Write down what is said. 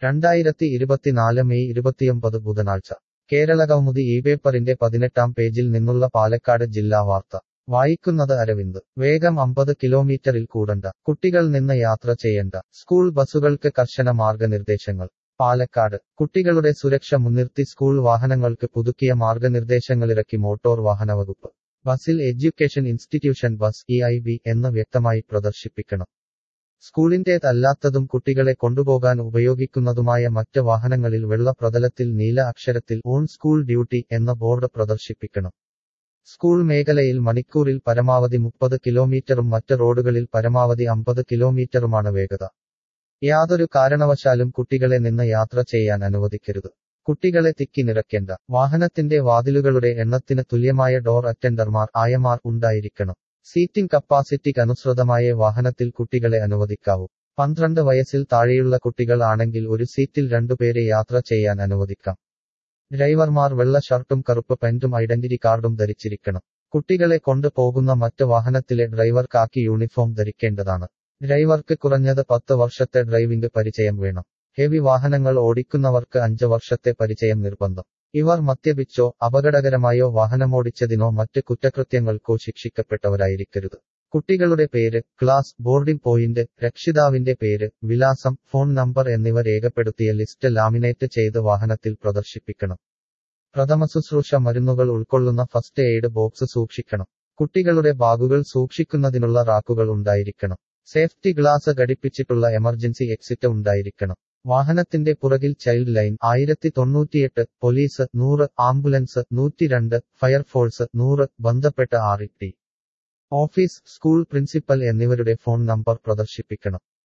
രണ്ടായിരത്തി ഇരുപത്തിനാല് മെയ് ഇരുപത്തിയൊമ്പത് ബുധനാഴ്ച കേരളകൗമുദി ഈ പേപ്പറിന്റെ പതിനെട്ടാം പേജിൽ നിന്നുള്ള പാലക്കാട് ജില്ലാ വാർത്ത വായിക്കുന്നത് അരവിന്ദ് വേഗം അമ്പത് കിലോമീറ്ററിൽ കൂടണ്ട കുട്ടികൾ നിന്ന് യാത്ര ചെയ്യണ്ട സ്കൂൾ ബസുകൾക്ക് കർശന മാർഗനിർദ്ദേശങ്ങൾ പാലക്കാട് കുട്ടികളുടെ സുരക്ഷ മുൻനിർത്തി സ്കൂൾ വാഹനങ്ങൾക്ക് പുതുക്കിയ മാർഗനിർദ്ദേശങ്ങളിറക്കി മോട്ടോർ വാഹന വകുപ്പ് ബസിൽ education institution bus E I B എന്ന് വ്യക്തമായി പ്രദർശിപ്പിക്കണം സ്കൂളിന്റേതല്ലാത്തതും കുട്ടികളെ കൊണ്ടുപോകാൻ ഉപയോഗിക്കുന്നതുമായ മറ്റ് വാഹനങ്ങളിൽ വെള്ള പ്രതലത്തിൽ നീല അക്ഷരത്തിൽ ഓൺ സ്കൂൾ ഡ്യൂട്ടി എന്ന ബോർഡ് പ്രദർശിപ്പിക്കണം സ്കൂൾ മേഖലയിൽ മണിക്കൂറിൽ പരമാവധി മുപ്പത് കിലോമീറ്ററും മറ്റ് റോഡുകളിൽ പരമാവധി അമ്പത് കിലോമീറ്ററുമാണ് വേഗത യാതൊരു കാരണവശാലും കുട്ടികളെ നിന്ന് യാത്ര ചെയ്യാൻ അനുവദിക്കരുത് കുട്ടികളെ തിക്കി നിറയ്ക്കേണ്ട വാഹനത്തിന്റെ വാതിലുകളുടെ എണ്ണത്തിന് തുല്യമായ ഡോർ അറ്റൻഡർമാർ ആയമാർ ഉണ്ടായിരിക്കണം സീറ്റിംഗ് കപ്പാസിറ്റിക്കനുസൃതമായ വാഹനത്തിൽ കുട്ടികളെ അനുവദിക്കാവൂ പന്ത്രണ്ട് വയസ്സിൽ താഴെയുള്ള കുട്ടികൾ ആണെങ്കിൽ ഒരു സീറ്റിൽ രണ്ടുപേരെ യാത്ര ചെയ്യാൻ അനുവദിക്കാം ഡ്രൈവർമാർ വെള്ള ഷർട്ടും കറുപ്പ് പാന്റും ഐഡന്റിറ്റി കാർഡും ധരിച്ചിരിക്കണം കുട്ടികളെ കൊണ്ട് പോകുന്ന മറ്റ് വാഹനത്തിലെ ഡ്രൈവർ കാക്കി യൂണിഫോം ധരിക്കേണ്ടതാണ് ഡ്രൈവർക്ക് കുറഞ്ഞത് പത്ത് വർഷത്തെ ഡ്രൈവിംഗ് പരിചയം വേണം ഹെവി വാഹനങ്ങൾ ഓടിക്കുന്നവർക്ക് അഞ്ച് വർഷത്തെ പരിചയം നിർബന്ധം ഇവർ മദ്യപിച്ചോ അപകടകരമായോ വാഹനമോടിച്ചതിനോ മറ്റ് കുറ്റകൃത്യങ്ങൾക്കോ ശിക്ഷിക്കപ്പെട്ടവരായിരിക്കരുത് കുട്ടികളുടെ പേര് ക്ലാസ് ബോർഡിംഗ് പോയിന്റ് രക്ഷിതാവിന്റെ പേര് വിലാസം ഫോൺ നമ്പർ എന്നിവ രേഖപ്പെടുത്തിയ ലിസ്റ്റ് ലാമിനേറ്റ് ചെയ്ത് വാഹനത്തിൽ പ്രദർശിപ്പിക്കണം പ്രഥമശുശ്രൂഷ മരുന്നുകൾ ഉൾക്കൊള്ളുന്ന ഫസ്റ്റ് എയ്ഡ് ബോക്സ് സൂക്ഷിക്കണം കുട്ടികളുടെ ബാഗുകൾ സൂക്ഷിക്കുന്നതിനുള്ള റാക്കുകൾ ഉണ്ടായിരിക്കണം സേഫ്റ്റി ഗ്ലാസ് ഘടിപ്പിച്ചിട്ടുള്ള എമർജൻസി എക്സിറ്റ് ഉണ്ടായിരിക്കണം വാഹനത്തിന്റെ പുറകിൽ ചൈൽഡ് ലൈൻ ആയിരത്തി തൊണ്ണൂറ്റിയെട്ട് പോലീസ് നൂറ് ആംബുലൻസ് നൂറ്റിരണ്ട് ഫയർഫോഴ്സ് നൂറ് ബന്ധപ്പെട്ട R T office school principal എന്നിവരുടെ ഫോൺ നമ്പർ പ്രദർശിപ്പിക്കണം